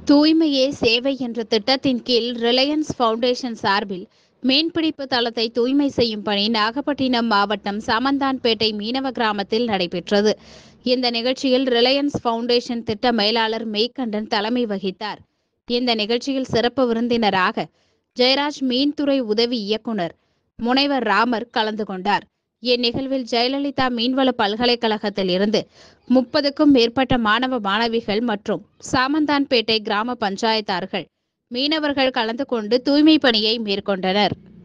தூய்மையே சேவை என்ற திட்டத்தின் கீழ் ரிலையன்ஸ் ஃபவுண்டேஷன் சார்பில் மீன்பிடிப்பு தளத்தை தூய்மை செய்யும் பணி நாகப்பட்டினம் மாவட்டம் சமந்தான்பேட்டை மீனவ கிராமத்தில் நடைபெற்றது இந்த நிகழ்ச்சியில் ரிலையன்ஸ் ஃபவுண்டேஷன் திட்ட மேலாளர் மெய்கண்டன் தலைமை வகித்தார் இந்த நிகழ்ச்சியில் சிறப்பு விருந்தினராக ஜெயராஜ் மீன்துறை உதவி இயக்குனர் முனைவர் ராமர் கலந்து கொண்டார் இந்நிகழ்வில் ஜெயலலிதா மீன்வள பல்கலைக்கழகத்தில் இருந்து முப்பதுக்கும் மேற்பட்ட மாணவ மாணவிகள் மற்றும் சாமந்தான்பேட்டை கிராம பஞ்சாயத்தார்கள் மீனவர்கள் கலந்து கொண்டு தூய்மை பணியை மேற்கொண்டனர்